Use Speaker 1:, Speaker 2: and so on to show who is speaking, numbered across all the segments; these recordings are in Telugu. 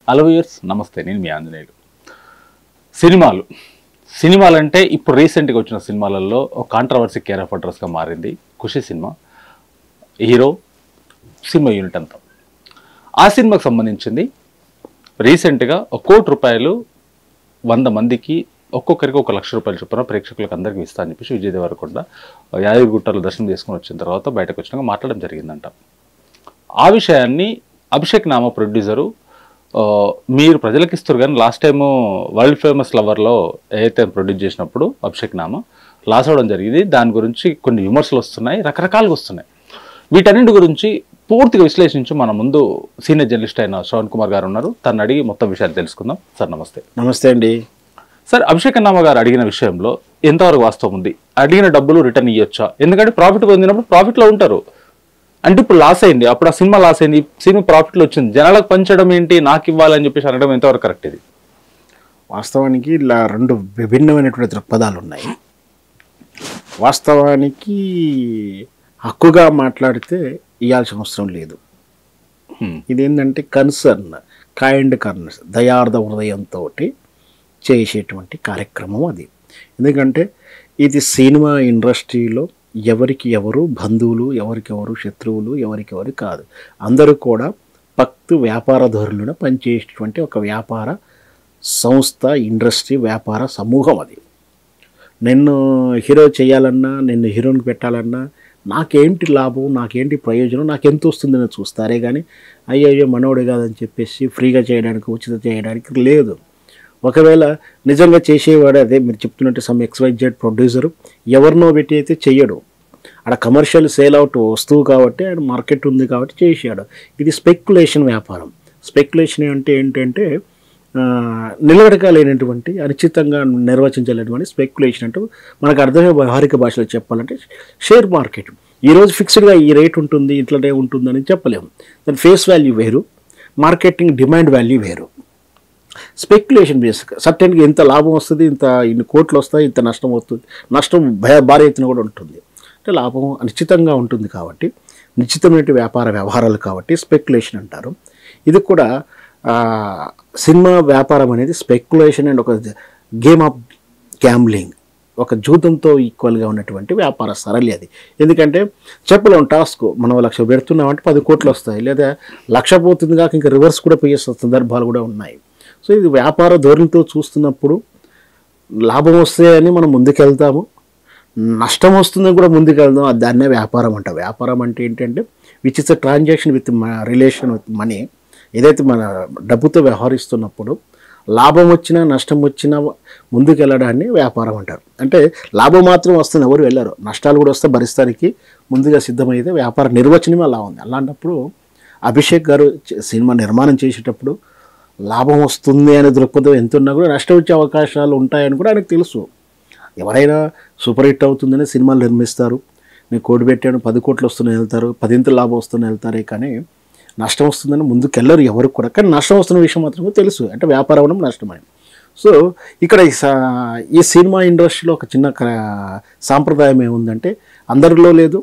Speaker 1: అలవియర్స్ నమస్తే నేను మీ ఆంజనేయులు సినిమాలు సినిమాలు అంటే ఇప్పుడు రీసెంట్గా వచ్చిన సినిమాలలో ఒక కాంట్రవర్సీ కేర్ ఆఫ్ అడ్రస్గా మారింది Kushi cinema hero cinema unit అంతా ఆ సినిమాకు సంబంధించింది రీసెంట్గా ఒక కోటి రూపాయలు వంద మందికి ఒక్కొక్కరికి ఒక లక్ష రూపాయలు చొప్పున ప్రేక్షకులకు అందరికీ ఇస్తా అని చెప్పేసి విజయ్ దేవరకొండ యాదగిరిగుట్టలో దర్శనం చేసుకుని వచ్చిన తర్వాత బయటకు వచ్చినాక మాట్లాడడం జరిగిందంట ఆ విషయాన్ని అభిషేక్ నామ ప్రొడ్యూసరు ఆ, మీరు ప్రజలకు ఇస్తారు కానీ లాస్ట్ టైం వరల్డ్ ఫేమస్ లవర్లో ఏదైతే ప్రొడ్యూస్ చేసినప్పుడు అభిషేక్ నామ లాస్ అవ్వడం జరిగింది దాని గురించి కొన్ని విమర్శలు వస్తున్నాయి రకరకాలుగా వస్తున్నాయి వీటన్నిటి గురించి పూర్తిగా విశ్లేషించి మన ముందు సీనియర్ జర్నలిస్ట్ అయిన శ్రవణ్ కుమార్ గారు ఉన్నారు తను అడిగి మొత్తం విషయాలు తెలుసుకుందాం సార్ నమస్తే
Speaker 2: నమస్తే అండి
Speaker 1: సార్ అభిషేక్ నామ గారు అడిగిన విషయంలో ఎంతవరకు వాస్తవం ఉంది అడిగిన డబ్బులు రిటర్న్ ఇవ్వచ్చా ఎందుకంటే ప్రాఫిట్ పొందినప్పుడు ప్రాఫిట్లో ఉంటారు అంటే ఇప్పుడు లాస్ అయింది అప్పుడు ఆ సినిమా లాస్ అయింది ఈ సినిమా ప్రాఫిట్లో వచ్చింది జనాలకు పంచడం ఏంటి నాకు ఇవ్వాలని చెప్పేసి అనడం ఎంతవరకు కరెక్ట్ ఇది
Speaker 2: వాస్తవానికి ఇలా రెండు విభిన్నమైనటువంటి దృక్పథాలు ఉన్నాయి వాస్తవానికి హక్కుగా మాట్లాడితే ఇవ్వాల్సిన అవసరం లేదు
Speaker 1: హ్మ్.
Speaker 2: ఇదేంటంటే కన్సర్న్ కైండ్ కర్నర్స్ దయార్థ హృదయంతో చేసేటువంటి కార్యక్రమం అది ఎందుకంటే ఇది సినిమా ఇండస్ట్రీలో ఎవరికి ఎవరు బంధువులు ఎవరికెవరు శత్రువులు ఎవరికెవరు కాదు అందరూ కూడా పక్తు వ్యాపార ధోరణిలో పనిచేసేటువంటి ఒక వ్యాపార సంస్థ ఇండస్ట్రీ వ్యాపార సమూహం అది నిన్ను హీరో చేయాలన్నా నిన్ను హీరోని పెట్టాలన్నా నాకేంటి లాభం నాకేంటి ప్రయోజనం నాకు ఎంత వస్తుందని చూస్తారే కానీ అయ్యో అయ్యో మనోడు కాదని చెప్పేసి ఫ్రీగా చేయడానికి ఉచిత చేయడానికి లేదు ఒకవేళ నిజంగా చేసేవాడు అదే మీరు చెప్తున్నట్టు సమ్ ఎక్స్వైజెడ్ ప్రొడ్యూసరు ఎవరినో పెట్టి అయితే చెయ్యడు అక్కడ కమర్షియల్ సేల్ అవుట్ వస్తువు కాబట్టి ఆయన మార్కెట్ ఉంది కాబట్టి చేసాడు ఇది స్పెక్యులేషన్ వ్యాపారం స్పెక్యులేషన్ అంటే ఏంటంటే ఆ, నిలకడగా లేనటువంటి అనిశ్చితంగా నిర్వచించలేనటువంటి స్పెక్యులేషన్ అంటూ మనకు అర్థమయ్యే వ్యవహారిక భాషలో చెప్పాలంటే షేర్ మార్కెట్ ఈరోజు ఫిక్స్డ్గా ఈ రేట్ ఉంటుంది ఇట్లనే ఉంటుందని చెప్పలేము దాని ఫేస్ వాల్యూ వేరు మార్కెటింగ్ డిమాండ్ వాల్యూ వేరు స్పెక్యులేషన్ బేస్గా సర్టెన్గా ఇంత లాభం వస్తుంది ఇంత ఇన్ని కోట్లు వస్తాయి ఇంత నష్టం వస్తుంది నష్టం భయ భారీ ఎత్తున కూడా ఉంటుంది అంటే లాభం నిశ్చితంగా ఉంటుంది కాబట్టి నిశ్చితమైన వ్యాపార వ్యవహారాలు కాబట్టి స్పెక్యులేషన్ అంటారు ఇది కూడా ఆ, సినిమా వ్యాపారం అనేది స్పెక్యులేషన్ అండ్ ఒక గేమ్ ఆఫ్ గ్యాంబ్లింగ్ ఒక జూతంతో ఈక్వల్గా ఉన్నటువంటి వ్యాపార సరళి అది ఎందుకంటే చెప్పలేం టాస్క్ మనం లక్ష పెడుతున్నామంటే పది కోట్లు వస్తాయి లేదా లక్ష పోతుంది కాక ఇంకా రివర్స్ కూడా పోయే సందర్భాలు కూడా ఉన్నాయి సో ఇది వ్యాపార ధోరణితో చూస్తున్నప్పుడు లాభం వస్తే అని మనం ముందుకెళ్తాము నష్టం వస్తుందని కూడా ముందుకెళ్దాం అది దాన్నే వ్యాపారం అంట వ్యాపారం అంటే ఏంటంటే which is transaction with relation with money ఏదైతే మన డబ్బుతో వ్యవహరిస్తున్నప్పుడు లాభం వచ్చినా నష్టం వచ్చినా ముందుకు వెళ్ళడాన్ని వ్యాపారం అంటారు అంటే లాభం మాత్రం వస్తుంది ఎవరు వెళ్ళరు నష్టాలు కూడా వస్తే భరిస్తానికి ముందుగా సిద్ధమైతే వ్యాపార నిర్వచనం అలా ఉంది అలాంటప్పుడు అభిషేక్ గారు చే- సినిమా నిర్మాణం చేసేటప్పుడు లాభం వస్తుంది అనే దృక్పథం ఎంత ఉన్నా కూడా నష్టం వచ్చే అవకాశాలు ఉంటాయని కూడా ఆయనకు తెలుసు ఎవరైనా సూపర్ హిట్ అవుతుందని సినిమాలు నిర్మిస్తారు నేను కోటి పెట్టాను పది కోట్లు వస్తున్నాయి వెళ్తారు పదింతలు లాభం వస్తున్నాయి వెళ్తారే కానీ నష్టం వస్తుందని ముందుకెళ్ళరు ఎవరికి కూడా కానీ నష్టం వస్తున్న విషయం మాత్రమే తెలుసు అంటే వ్యాపారం అవడం నష్టమని సో ఇక్కడ ఈ సా- ఈ సినిమా ఇండస్ట్రీలో ఒక చిన్న క- సాంప్రదాయం ఏముందంటే అందరిలో లేదు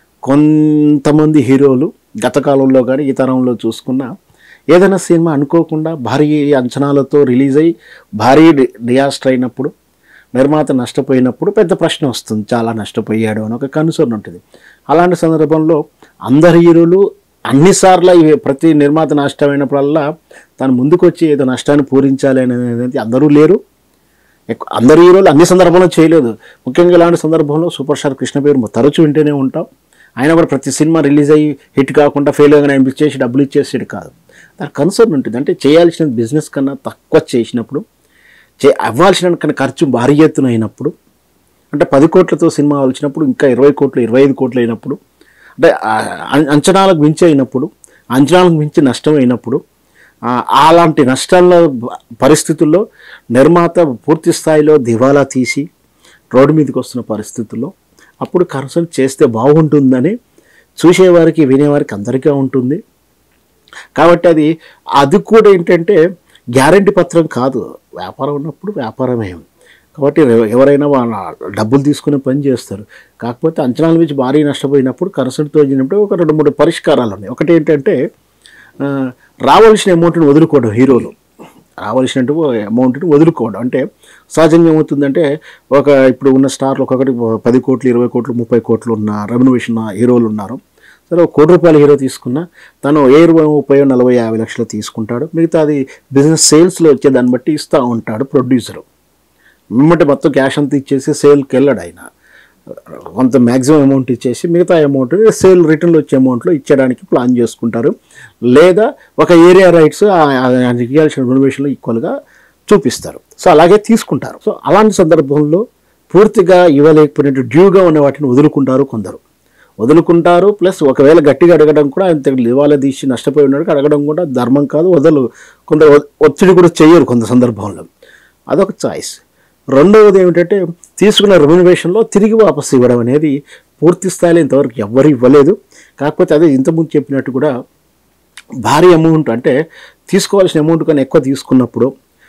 Speaker 2: కొంతమంది హీరోలు గత కాలంలో కానీ ఈ తరంలో చూసుకున్నా ఏదైనా సినిమా అనుకోకుండా భారీ అంచనాలతో రిలీజ్ అయ్యి భారీ డి- డియాస్టర్ అయినప్పుడు నిర్మాత నష్టపోయినప్పుడు పెద్ద ప్రశ్న వస్తుంది చాలా నష్టపోయాడు అని ఒక కన్సర్న్ ఉంటుంది అలాంటి సందర్భంలో అందరు హీరోలు అన్నిసార్లు ఇవి ప్రతి నిర్మాత నష్టమైనప్పుడల్లా తను ముందుకొచ్చి ఏదో నష్టాన్ని పూరించాలి అనేది అందరూ లేరు ఎక్కు- అందరు హీరోలు అన్ని సందర్భంలో చేయలేదు ముఖ్యంగా ఇలాంటి సందర్భంలో సూపర్ స్టార్ కృష్ణ పేరు తరచూ వింటూనే ఉంటాం ఆయన కూడా ప్రతి సినిమా రిలీజ్ అయ్యి హిట్ కాకుండా ఫెయిల్ అయ్యి అనిపించేసి డబ్బులు ఇచ్చేసాడు కాదు దాని కన్సర్న్ ఉంటుంది అంటే చేయాల్సిన బిజినెస్ కన్నా తక్కువ చేసినప్పుడు చే అవ్వాల్సిన కన్నా ఖర్చు భారీ ఎత్తున అయినప్పుడు అంటే పది కోట్లతో సినిమా వచ్చినప్పుడు ఇంకా ఇరవై కోట్లు ఇరవై ఐదు కోట్లు అయినప్పుడు అంటే ఆ, అం- అంచనాలకు మించి అయినప్పుడు అంచనాలకు మించి నష్టం అయినప్పుడు ఆ, అలాంటి నష్టాల బ- పరిస్థితుల్లో నిర్మాత పూర్తి స్థాయిలో దివాలా తీసి రోడ్డు మీదకి వస్తున్న పరిస్థితుల్లో అప్పుడు కన్సల్ట్ చేస్తే బాగుంటుందని చూసేవారికి వినేవారికి అందరికీ ఉంటుంది కాబట్టి అది అది కూడా ఏంటంటే గ్యారంటీ పత్రం కాదు వ్యాపారం ఉన్నప్పుడు వ్యాపారమే కాబట్టి ఎవ- ఎవరైనా వాళ్ళ డబ్బులు తీసుకునే పని చేస్తారు కాకపోతే అంచనాల నుంచి భారీ నష్టపోయినప్పుడు కన్సల్ట్తో వచ్చినప్పుడు ఒక రెండు మూడు పరిష్కారాలు ఉన్నాయి ఒకటి ఏంటంటే ఆ, రావాల్సిన అమౌంట్ని వదులుకోవడం హీరోలు రావాల్సిన అమౌంట్ని వదులుకోవడం అంటే సహజంగా ఏమవుతుందంటే ఒక ఇప్పుడు ఉన్న స్టార్లు ఒక్కొక్కటి పది కోట్లు ఇరవై కోట్లు ముప్పై కోట్లు ఉన్న రెమ్యునేషన్ హీరోలు ఉన్నారు సరే ఒక కోటి రూపాయల హీరో తీసుకున్నా తను ఏ ఇరవై ముప్పై నలభై యాభై లక్షలు తీసుకుంటాడు మిగతా అది బిజినెస్ సేల్స్లో వచ్చే దాన్ని బట్టి ఇస్తూ ఉంటాడు ప్రొడ్యూసరు మిమ్మటి మొత్తం క్యాష్ అంతా ఇచ్చేసి సేల్కి వెళ్ళాడు ఆయన కొంత మ్యాక్సిమం అమౌంట్ ఇచ్చేసి మిగతా అమౌంట్ సేల్ రిటర్న్లో వచ్చే అమౌంట్లో ఇచ్చడానికి ప్లాన్ చేసుకుంటారు లేదా ఒక ఏరియా రైట్స్ ఆయనకి ఇవ్వాల్సిన రెనోవేషన్లో ఈక్వల్గా చూపిస్తారు సో అలాగే తీసుకుంటారు సో అలాంటి సందర్భంలో పూర్తిగా ఇవ్వలేకపోయినట్టు డ్యూగా ఉన్న వాటిని వదులుకుంటారు కొందరు వదులుకుంటారు ప్లస్ ఒకవేళ గట్టిగా అడగడం కూడా ఆయన దగ్గర ఇవాళ తీసి నష్టపోయి ఉన్నాడు అడగడం కూడా ధర్మం కాదు వదలు కొందరు ఒ- ఒత్తిడి కూడా చేయరు కొంత సందర్భంలో అదొక చాయిస్ రెండవది ఏమిటంటే తీసుకున్న రెమ్యునరేషన్లో తిరిగి వాపసు ఇవ్వడం అనేది పూర్తి స్థాయిలో ఇంతవరకు ఎవ్వరు ఇవ్వలేదు కాకపోతే అదే ఇంతకుముందు చెప్పినట్టు కూడా భారీ అమౌంట్ అంటే తీసుకోవాల్సిన అమౌంట్ కన్నా ఎక్కువ తీసుకున్నప్పుడు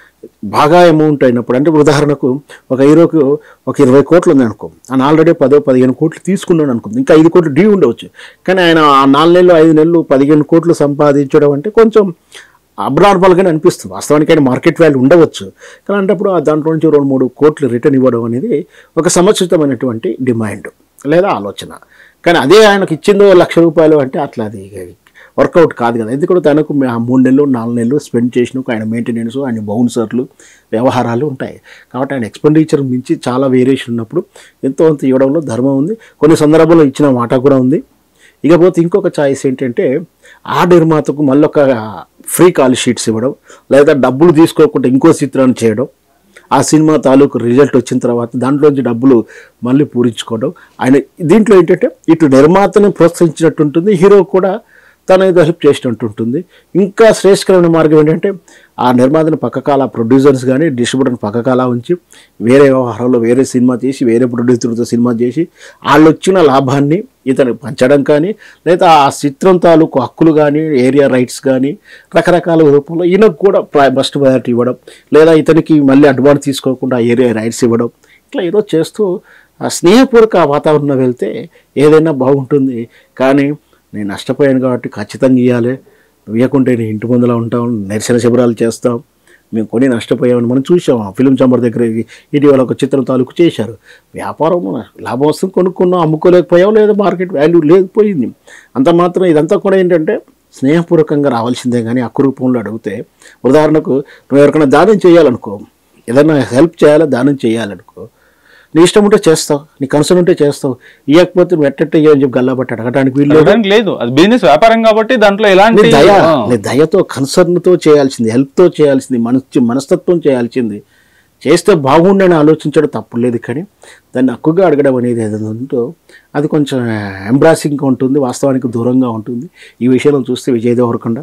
Speaker 2: బాగా అమౌంట్ అయినప్పుడు అంటే ఉదాహరణకు ఒక హీరోకు ఒక ఇరవై కోట్లు ఉంది అనుకో ఆయన ఆల్రెడీ పదో పదిహేను కోట్లు తీసుకున్నాడు అనుకో ఇంకా ఐదు కోట్లు డ్యూ ఉండవచ్చు కానీ ఆయన ఆ నాలుగు నెలలు ఐదు నెలలు పదిహేను కోట్లు సంపాదించడం అంటే కొంచెం అబ్నార్మల్గానే అనిపిస్తుంది వాస్తవానికి ఆయన మార్కెట్ వాల్యూ ఉండవచ్చు కానీ అలాంటప్పుడు ఆ దాంట్లో నుంచి రెండు మూడు కోట్లు రిటర్న్ ఇవ్వడం అనేది ఒక సముచితమైనటువంటి డిమాండ్ లేదా ఆలోచన కానీ అదే ఆయనకు ఇచ్చిందో లక్ష రూపాయలు అంటే అట్లా అది వర్కౌట్ కాదు కదా ఎందుకంటే తనకు మే- ఆ మూడు నెలలు నాలుగు నెలలు స్పెండ్ చేసిన ఆయన మెయింటెనెన్స్ ఆయన బౌన్సర్లు వ్యవహారాలు ఉంటాయి కాబట్టి ఆయన ఎక్స్పెండిచర్ మించి చాలా వేరియేషన్ ఉన్నప్పుడు ఎంతో అంత ఇవ్వడంలో ధర్మం ఉంది కొన్ని సందర్భాల్లో ఇచ్చిన మాట కూడా ఉంది ఇకపోతే ఇంకొక చాయిస్ ఏంటంటే ఆ నిర్మాతకు మళ్ళీ ఒక ఫ్రీ కాల్ షీట్స్ ఇవ్వడం లేదా డబ్బులు తీసుకోకుండా ఇంకో చిత్రాన్ని చేయడం ఆ సినిమా తాలూకు రిజల్ట్ వచ్చిన తర్వాత దాంట్లోంచి డబ్బులు మళ్ళీ పూరించుకోవడం ఆయన దీంట్లో ఏంటంటే ఇటు నిర్మాతను ప్రోత్సహించినట్టు ఉంటుంది హీరో కూడా తన ఏదో హెల్ప్ చేసినట్టు ఉంటుంది ఇంకా శ్రేష్ఠకరమైన మార్గం ఏంటంటే ఆ నిర్మాతను పక్కకాల ప్రొడ్యూసర్స్ కానీ డిస్ట్రిబ్యూటర్ని పక్కకాల ఉంచి వేరే వ్యవహారంలో వేరే సినిమా చేసి వేరే ప్రొడ్యూసర్తో సినిమా చేసి వాళ్ళు వచ్చిన లాభాన్ని ఇతను పంచడం కానీ లేదా ఆ చిత్రం తాలూకు హక్కులు కానీ ఏరియా రైట్స్ కానీ రకరకాల రూపంలో ఈయనకు కూడా ఫస్ట్ ప్రయారిటీ ఇవ్వడం లేదా ఇతనికి మళ్ళీ అడ్వాన్స్ తీసుకోకుండా ఆ ఏరియా రైట్స్ ఇవ్వడం ఇట్లా ఏదో చేస్తూ ఆ స్నేహపూర్వక వాతావరణంలో వెళ్తే ఏదైనా బాగుంటుంది కానీ నేను నష్టపోయాను కాబట్టి ఖచ్చితంగా ఇవ్వాలి నువ్వు ఇవ్వకుంటే నేను ఇంటి ముందులా ఉంటాం నిరసన శిబిరాలు చేస్తాం మేము కొని నష్టపోయామని మనం చూసాం ఆ ఫిలిం చాంబర్ దగ్గర ఇటీవల ఒక చిత్రం తాలూకు చేశారు వ్యాపారం లాభం వస్తుంది కొనుక్కున్నాం అమ్ముకోలేకపోయాం లేదా మార్కెట్ వాల్యూ లేకపోయింది అంత మాత్రం ఇదంతా కూడా ఏంటంటే స్నేహపూర్వకంగా రావాల్సిందే కానీ అక్కు రూపంలో అడిగితే ఉదాహరణకు నువ్వు ఎవరికైనా దానం చేయాలనుకో ఏదైనా హెల్ప్ చేయాలో దానం చేయాలనుకో నీ ఇష్టం ఉంటే చేస్తావు నీ కన్సర్న్ ఉంటే చేస్తావు ఇవ్వకపోతే నువ్వు ఎట్టెట్ట ఇయ్యని చెప్పి గల్లాబట్టి అడగడానికి వీళ్ళు
Speaker 1: అడగడానికి లేదు అది బిజినెస్ వ్యాపారం కాబట్టి దాంట్లో ఎలాంటి
Speaker 2: నీ దయ
Speaker 1: ఆ,
Speaker 2: నీ దయతో కన్సర్న్తో చేయాల్సింది హెల్ప్తో చేయాల్సింది మనసు మనస్తత్వం చేయాల్సింది చేస్తే బాగుండని ఆలోచించడం తప్పు లేదు కానీ దాన్ని హక్కుగా అడగడం అనేది ఏదైనా ఉందో అది కొంచెం ఎంబ్రాసింగ్గా ఉంటుంది వాస్తవానికి దూరంగా ఉంటుంది ఈ విషయంలో చూస్తే విజయ్ దేవరకొండ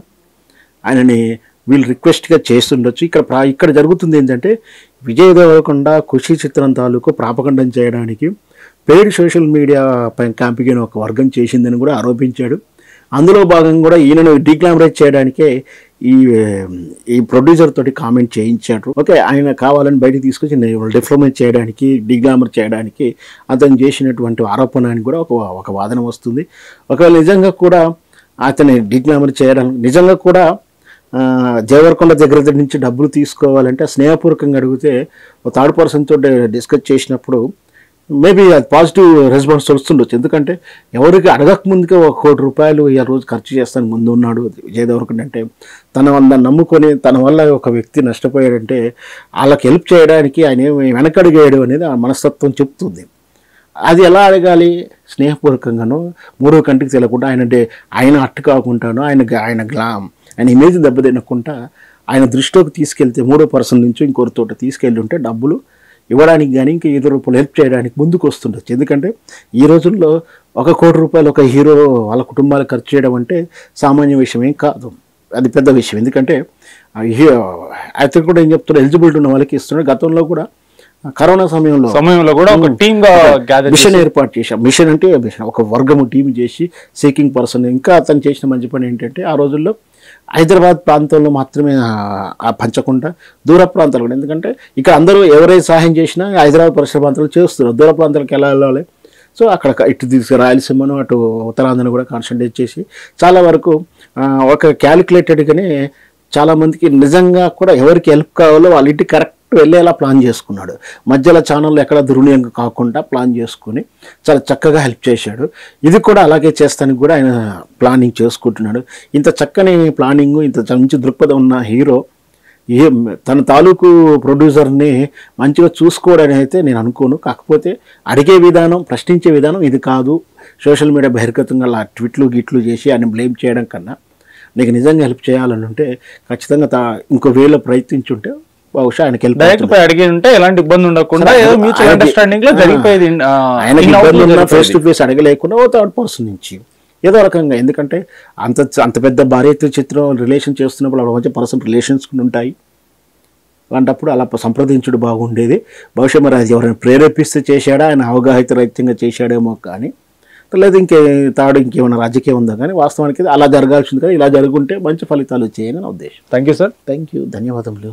Speaker 2: ఆయనని వీళ్ళు రిక్వెస్ట్గా చేస్తుండొచ్చు ఇక్కడ ప్రా- ఇక్కడ జరుగుతుంది ఏంటంటే విజయ్ దేవరకొండ ఖుషి చిత్రం తాలూకు ప్రాపకండం చేయడానికి పెయిడ్ సోషల్ మీడియా పై క్యాంపెయిన్ ఒక వర్గం చేసిందని కూడా ఆరోపించాడు అందులో భాగంగా కూడా ఈయనను డీక్లామరైజ్ చేయడానికే ఈ ఈ ప్రొడ్యూసర్ తోటి కామెంట్ చేయించాడు ఓకే ఆయన కావాలని బయటికి తీసుకొచ్చి డిఫ్లమెంట్ చేయడానికి డిగ్లామర్ చేయడానికి అతను చేసినటువంటి ఆరోపణ అని కూడా ఒక ఒక వాదన వస్తుంది ఒకవేళ నిజంగా కూడా అతని డిగ్లామర్ చేయడం నిజంగా కూడా ఆ, జయవర్కొండ దగ్గర నుంచి డబ్బులు తీసుకోవాలంటే స్నేహపూర్వకంగా అడిగితే ఒక థర్డ్ పర్సన్ తోటి డిస్కస్ చేసినప్పుడు మేబీ అది పాజిటివ్ రెస్పాన్స్ వస్తుండొచ్చు ఎందుకంటే ఎవరికి అడగక ముందుకే ఒక కోటి రూపాయలు ఈ రోజు ఖర్చు చేస్తాను ముందు ఉన్నాడు విజయ్ దేవరకొండ అంటే తన వల్ల నమ్ముకొని తన వల్ల ఒక వ్యక్తి నష్టపోయాడంటే వాళ్ళకి హెల్ప్ చేయడానికి ఆయన ఏమి వెనకడిగేయడం అనేది ఆ మనస్తత్వం చెప్తుంది అది ఎలా అడగాలి స్నేహపూర్వకంగాను మూడో కంటికి తెలియకుండా ఆయన అంటే ఆయన అట్టు కాకుండాను ఆయన గ- ఆయన గ్లా ఆయన ఇమేజ్ దెబ్బతినకుండా ఆయన దృష్టిలోకి తీసుకెళ్తే మూడో పర్సన్ నుంచి ఇంకొకరితో తీసుకెళ్ళి ఉంటే డబ్బులు ఇవ్వడానికి కానీ ఇంకా ఏదో రూపాయలు హెల్ప్ చేయడానికి ముందుకు వస్తుండొచ్చు ఎందుకంటే ఈ రోజుల్లో ఒక కోటి రూపాయలు ఒక హీరో వాళ్ళ కుటుంబాలకు ఖర్చు చేయడం అంటే సామాన్య విషయం ఏం కాదు అది పెద్ద విషయం ఎందుకంటే ఆ హీ- అతను కూడా ఏం చెప్తున్నారు ఎలిజిబిలిటీ ఉన్న వాళ్ళకి ఇస్తున్నాడు గతంలో కూడా కరోనా సమయంలో
Speaker 1: సమయంలో కూడా ఒక టీమ్ గా గ్యాదర్
Speaker 2: మిషన్ ఏర్పాటు చేశాం మిషన్ అంటే మిషన్ ఒక వర్గము టీం చేసి సీకింగ్ పర్సన్ ఇంకా అతను చేసిన మంచి పని ఏంటంటే ఆ రోజుల్లో హైదరాబాద్ ప్రాంతంలో మాత్రమే ఆ- ఆ పంచకుండా దూర ప్రాంతాలు కూడా ఎందుకంటే ఇక్కడ అందరూ ఎవరైతే సహాయం చేసినా హైదరాబాద్ పరిసర ప్రాంతాలు చేస్తున్నారు దూర ప్రాంతాలకు ఎలా వెళ్ళాలి సో అక్కడ ఇటు తీసుకు రాయలసీమను అటు ఉత్తరాంధ్రను కూడా కాన్సన్ట్రేట్ చేసి చాలా వరకు ఆ, ఒక క్యాలిక్యులేటెడ్గానే చాలామందికి నిజంగా కూడా ఎవరికి హెల్ప్ కావాలో వాళ్ళ ఇంటికి కరెక్ట్ వెళ్ళేలా ప్లాన్ చేసుకున్నాడు మధ్యలో ఛానల్ ఎక్కడ దుర్వినియోగం కాకుండా ప్లాన్ చేసుకుని చాలా చక్కగా హెల్ప్ చేశాడు ఇది కూడా అలాగే చేస్తానికి కూడా ఆయన ప్లానింగ్ చేసుకుంటున్నాడు ఇంత చక్కని ప్లానింగ్ ఇంత మంచి దృక్పథం ఉన్న హీరో ఏ తన తాలూకు ప్రొడ్యూసర్ని మంచిగా చూసుకోవడని అయితే నేను అనుకోను కాకపోతే అడిగే విధానం ప్రశ్నించే విధానం ఇది కాదు సోషల్ మీడియా బహిర్గతంగా అలా ట్విట్లు గిట్లు చేసి ఆయన బ్లేమ్ చేయడం కన్నా నీకు నిజంగా హెల్ప్ చేయాలని ఉంటే ఖచ్చితంగా తా ఇంకో వేలో ప్రయత్నించుంటే బహుశా ఆయనకి హెల్ప్
Speaker 1: డైరెక్ట్ పోయి అడిగి ఉంటే ఎలాంటి ఇబ్బంది ఉండకుండా
Speaker 2: సరే,
Speaker 1: ఏదో మ్యూచువల్
Speaker 2: ఆయనకి-
Speaker 1: అండర్స్టాండింగ్ లో
Speaker 2: ఆ,
Speaker 1: జరిగిపోయేది ఆ,
Speaker 2: ఆయనకి
Speaker 1: in-house
Speaker 2: ఇబ్బంది
Speaker 1: లో
Speaker 2: ఉన్నా ఫేస్
Speaker 1: జరిగిపోయేది.
Speaker 2: టు ఫేస్ అడగలేకుండా ఓ థర్డ్ పర్సన్ నుంచి ఏదో రకంగా ఎందుకంటే అంత అంత పెద్ద భార్యతో చిత్రం రిలేషన్ చేస్తున్నప్పుడు వాళ్ళ మధ్య పర్సనల్ రిలేషన్స్ కూడా ఉంటాయి అలాంటప్పుడు అలా సంప్రదించుడు బాగుండేది బహుశా మరి అది ఎవరైనా ప్రేరేపిస్తే చేశాడా ఆయన అవగాహిత రహితంగా చేశాడేమో కానీ లేదు ఇంకే తాడు ఇంకేమైనా రాజకీయం ఉందా కానీ వాస్తవానికి అలా జరగాల్సింది కానీ ఇలా జరుగుంటే మంచి ఫలితాలు వచ్చాయని నా ఉద్దేశం
Speaker 1: thank you sir
Speaker 2: thank you ధన్యవాదములు